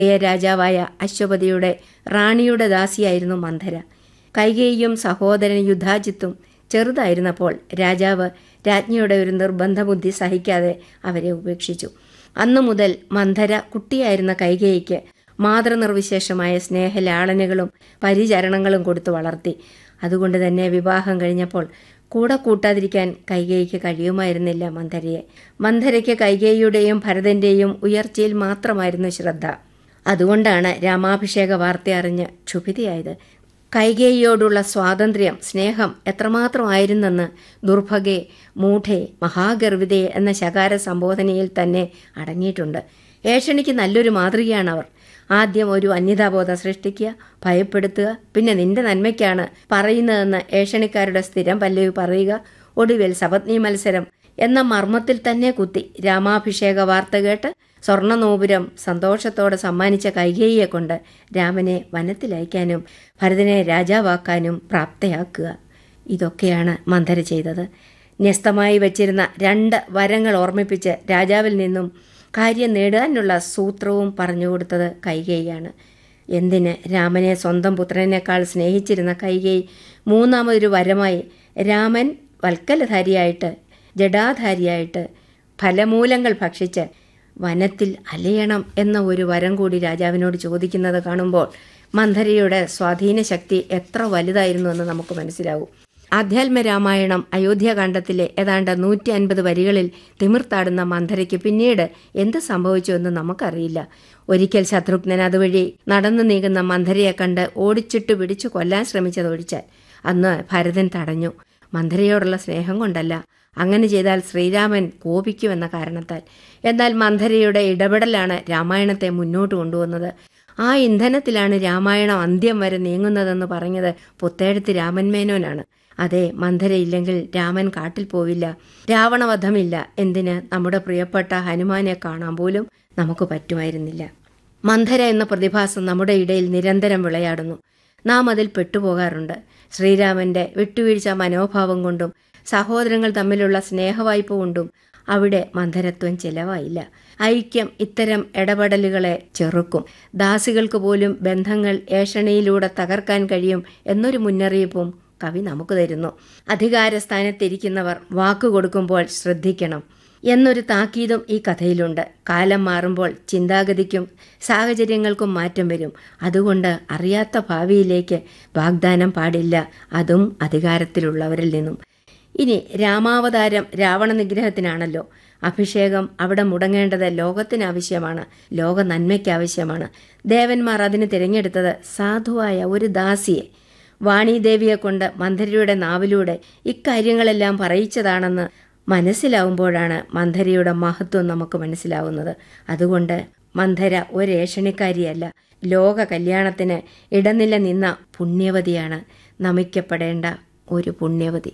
ഏ രാജാവായ അശ്വപതിയുടെ റാണിയുടെ ദാസിയായിരുന്നു മന്ധര കൈകേയും സഹോദരൻ യുദ്ധാജിത്തും ചെറുതായിരുന്നപ്പോൾ രാജാവ് രാജ്ഞിയുടെ ഒരു നിർബന്ധ ബുദ്ധി സഹിക്കാതെ അവരെ ഉപേക്ഷിച്ചു അന്നു മുതൽ മന്ധര കുട്ടിയായിരുന്ന കൈകേയിക്ക് മാതൃനിർവിശേഷമായ സ്നേഹലാളനകളും പരിചരണങ്ങളും കൊടുത്തു വളർത്തി അതുകൊണ്ട് തന്നെ വിവാഹം കഴിഞ്ഞപ്പോൾ കൂടെ കൂട്ടാതിരിക്കാൻ കൈകേയിക്ക് കഴിയുമായിരുന്നില്ല മന്ധരയെ മന്ധരയ്ക്ക് കൈകേയിയുടെയും ഭരതന്റെയും ഉയർച്ചയിൽ മാത്രമായിരുന്നു ശ്രദ്ധ അതുകൊണ്ടാണ് രാമാഭിഷേക വാർത്ത അറിഞ്ഞ് ക്ഷുഭിതയായത് കൈകേയിയോടുള്ള സ്വാതന്ത്ര്യം സ്നേഹം എത്രമാത്രമായിരുന്നെന്ന് ദുർഭഗെ മൂഢെ മഹാഗർവിതെ എന്ന ശകാര സംബോധനയിൽ തന്നെ അടങ്ങിയിട്ടുണ്ട് ഏഷണിക്ക് നല്ലൊരു മാതൃകയാണ് അവർ ആദ്യം ഒരു അന്യതാബോധം സൃഷ്ടിക്കുക ഭയപ്പെടുത്തുക പിന്നെ നിന്റെ നന്മയ്ക്കാണ് പറയുന്നതെന്ന് ഏഷണിക്കാരുടെ സ്ഥിരം പല്ലവി പറയുക ഒടുവിൽ സപത്നി മത്സരം എന്ന മർമ്മത്തിൽ തന്നെ കുത്തി രാമാഭിഷേക വാർത്ത കേട്ട് സ്വർണ്ണനൂപുരം സന്തോഷത്തോടെ സമ്മാനിച്ച കൈകേയിയെ കൊണ്ട് രാമനെ വനത്തിലയക്കാനും ഭരതനെ രാജാവാക്കാനും പ്രാപ്തയാക്കുക ഇതൊക്കെയാണ് മന്ധര ചെയ്തത് ന്യസ്തമായി വച്ചിരുന്ന രണ്ട് വരങ്ങൾ ഓർമ്മിപ്പിച്ച് രാജാവിൽ നിന്നും കാര്യം നേടാനുള്ള സൂത്രവും പറഞ്ഞുകൊടുത്തത് കൈകേയിയാണ് എന്തിന് രാമനെ സ്വന്തം പുത്രനേക്കാൾ സ്നേഹിച്ചിരുന്ന കൈകേയി മൂന്നാമതൊരു വരമായി രാമൻ വൽക്കലധാരിയായിട്ട് ജഡാധാരിയായിട്ട് ഫലമൂലങ്ങൾ ഭക്ഷിച്ച് വനത്തിൽ അലയണം എന്ന ഒരു വരം കൂടി രാജാവിനോട് ചോദിക്കുന്നത് കാണുമ്പോൾ മന്ധരയുടെ സ്വാധീന ശക്തി എത്ര വലുതായിരുന്നു എന്ന് നമുക്ക് മനസ്സിലാവും ആധ്യാത്മ രാമായണം അയോധ്യാകാന്ഡത്തിലെ ഏതാണ്ട് നൂറ്റി അൻപത് വരികളിൽ തിമിർത്താടുന്ന മന്ധരയ്ക്ക് പിന്നീട് എന്ത് സംഭവിച്ചു എന്ന് നമുക്കറിയില്ല ഒരിക്കൽ ശത്രുഘ്നൻ അതുവഴി നടന്നു നീങ്ങുന്ന മന്ധരയെ കണ്ട് ഓടിച്ചിട്ട് പിടിച്ചു കൊല്ലാൻ ശ്രമിച്ചതൊഴിച്ചാൽ അന്ന് ഭരതൻ തടഞ്ഞു മന്ധരയോടുള്ള സ്നേഹം കൊണ്ടല്ല അങ്ങനെ ചെയ്താൽ ശ്രീരാമൻ കോപിക്കുമെന്ന കാരണത്താൽ എന്നാൽ മന്ധരയുടെ ഇടപെടലാണ് രാമായണത്തെ മുന്നോട്ട് കൊണ്ടുവന്നത് ആ ഇന്ധനത്തിലാണ് രാമായണം അന്ത്യം വരെ നീങ്ങുന്നതെന്ന് പറഞ്ഞത് പുത്തേഴത്ത് രാമൻ മേനോനാണ് അതെ മന്ധരയില്ലെങ്കിൽ രാമൻ കാട്ടിൽ പോവില്ല രാവണവധമില്ല എന്തിന് നമ്മുടെ പ്രിയപ്പെട്ട ഹനുമാനെ കാണാൻ പോലും നമുക്ക് പറ്റുമായിരുന്നില്ല മന്ധര എന്ന പ്രതിഭാസം നമ്മുടെ ഇടയിൽ നിരന്തരം വിളയാടുന്നു നാം അതിൽ പെട്ടുപോകാറുണ്ട് ശ്രീരാമന്റെ വിട്ടുവീഴ്ച മനോഭാവം കൊണ്ടും സഹോദരങ്ങൾ തമ്മിലുള്ള സ്നേഹവായ്പ കൊണ്ടും അവിടെ മന്ധരത്വം ചെലവായില്ല ഐക്യം ഇത്തരം ഇടപെടലുകളെ ചെറുക്കും ദാസികൾക്ക് പോലും ബന്ധങ്ങൾ ഏഷണിയിലൂടെ തകർക്കാൻ കഴിയും എന്നൊരു മുന്നറിയിപ്പും കവി നമുക്ക് തരുന്നു അധികാരസ്ഥാനത്തിരിക്കുന്നവർ വാക്കു കൊടുക്കുമ്പോൾ ശ്രദ്ധിക്കണം എന്നൊരു താക്കീതും ഈ കഥയിലുണ്ട് കാലം മാറുമ്പോൾ ചിന്താഗതിക്കും സാഹചര്യങ്ങൾക്കും മാറ്റം വരും അതുകൊണ്ട് അറിയാത്ത ഭാവിയിലേക്ക് വാഗ്ദാനം പാടില്ല അതും അധികാരത്തിലുള്ളവരിൽ നിന്നും ഇനി രാമാവതാരം രാവണ നിഗ്രഹത്തിനാണല്ലോ അഭിഷേകം അവിടെ മുടങ്ങേണ്ടത് ലോകത്തിന് ആവശ്യമാണ് ലോക നന്മയ്ക്ക് ആവശ്യമാണ് ദേവന്മാർ അതിന് തിരഞ്ഞെടുത്തത് സാധുവായ ഒരു ദാസിയെ വാണീദേവിയെ കൊണ്ട് മന്ധരയുടെ നാവിലൂടെ ഇക്കാര്യങ്ങളെല്ലാം പറയിച്ചതാണെന്ന് മനസ്സിലാവുമ്പോഴാണ് മന്ധരയുടെ മഹത്വം നമുക്ക് മനസ്സിലാവുന്നത് അതുകൊണ്ട് മന്ധര ഒരേഷണിക്കാരിയല്ല ലോക കല്യാണത്തിന് ഇടനില നിന്ന പുണ്യവതിയാണ് നമിക്കപ്പെടേണ്ട ഒരു പുണ്യവതി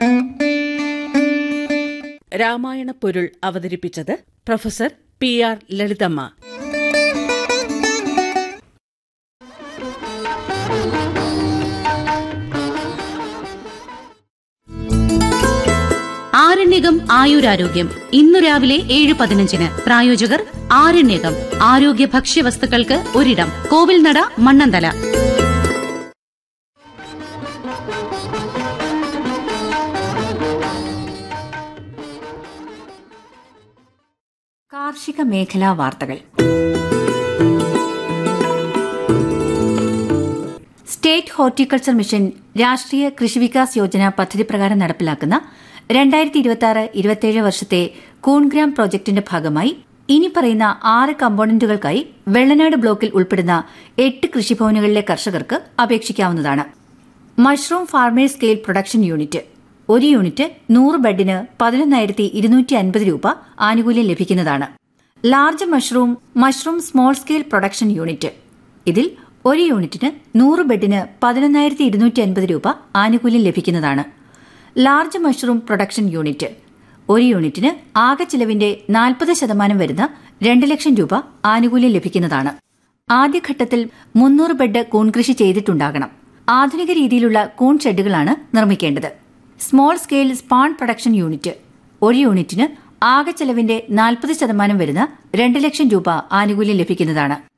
രാമായണ പൊരുൾ അവതരിപ്പിച്ചത് പ്രൊഫസർ പി ആർ ലളിതമ്മ ആരണ്യകം ആയുരാരോഗ്യം ഇന്നു രാവിലെ ഏഴ് പതിനഞ്ചിന് പ്രായോജകർ ആരണ്യകം ആരോഗ്യ ഭക്ഷ്യവസ്തുക്കൾക്ക് ഒരിടം കോവിൽനട മണ്ണന്തല കാർഷിക മേഖലാ വാർത്തകൾ സ്റ്റേറ്റ് ഹോർട്ടിക്കൾച്ചർ മിഷൻ രാഷ്ട്രീയ കൃഷി വികാസ് യോജന പദ്ധതി പ്രകാരം നടപ്പിലാക്കുന്ന രണ്ടായിരത്തി ഇരുപത്തി ആറ് ഇരുപത്തിയേഴ് വർഷത്തെ കൂൺഗ്രാം പ്രോജക്ടിന്റെ ഭാഗമായി ഇനി പറയുന്ന ആറ് കമ്പോണന്റുകൾക്കായി വെള്ളനാട് ബ്ലോക്കിൽ ഉൾപ്പെടുന്ന എട്ട് കൃഷിഭവനുകളിലെ കർഷകർക്ക് അപേക്ഷിക്കാവുന്നതാണ് mushroom farmers scale production unit ഒരു യൂണിറ്റ് നൂറ് ബെഡിന് പതിനൊന്നായിരത്തി ഇരുന്നൂറ്റി അൻപത് രൂപ ആനുകൂല്യം ലഭിക്കുന്നതാണ് large mushroom mushroom small scale production unit ഇതിൽ ഒരു യൂണിറ്റിന് നൂറ് ബെഡിന് പതിനൊന്നായിരത്തി ഇരുന്നൂറ്റി അൻപത് രൂപ ആനുകൂല്യം ലഭിക്കുന്നതാണ് ലാർജ് മഷ്റൂം പ്രൊഡക്ഷൻ യൂണിറ്റ് ഒരു യൂണിറ്റിന് ആകെ ചിലവിന്റെ നാൽപ്പത് ശതമാനം വരുന്ന രണ്ട് ലക്ഷം രൂപ ആനുകൂല്യം ലഭിക്കുന്നതാണ് ആദ്യഘട്ടത്തിൽ മുന്നൂറ് ബെഡ് കൂൺ കൃഷി ചെയ്തിട്ടുണ്ടാകണം ആധുനിക രീതിയിലുള്ള കൂൺ ഷെഡുകളാണ് നിർമ്മിക്കേണ്ടത് small scale spawn production unit ഒരു യൂണിറ്റിന് ആകെ ചെലവിന്റെ നാൽപ്പത് ശതമാനം വരുന്ന രണ്ട് ലക്ഷം രൂപ ആനുകൂല്യം ലഭിക്കുന്നതാണ്